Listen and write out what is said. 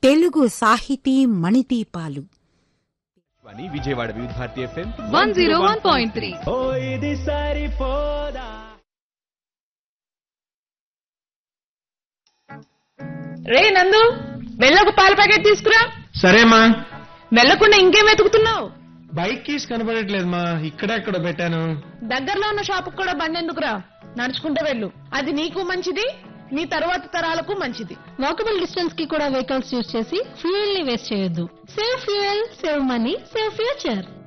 తెలుగు సాహితీ మణిదీపాలు వాణి Vijayawada Vividh Bharati FM one zero one point three ఓ ఇది సరిపోదా రే నందు మెల్లొక పాల ప్యాకెట్ తీసుకురా సరేమా మెల్లకుండా ఇంకేం వెతుకుతున్నావు బైక్ కీస్ కనబడట్లేదు మా ఇక్కడెక్కడ పెట్టాను దగ్గరలో ఉన్న షాప్ కూడా బండి ఎందుకురా నడుచుకుంటూ వెళ్ళు అది నీకు మంచిది నీ తర్వాత తరాలకు మంచిది వాకబుల్ డిస్టెన్స్ కి కూడా వెహికల్స్ యూజ్ చేసి ఫ్యూయల్ ని వేస్ట్ చేయొద్దు save fuel save money save future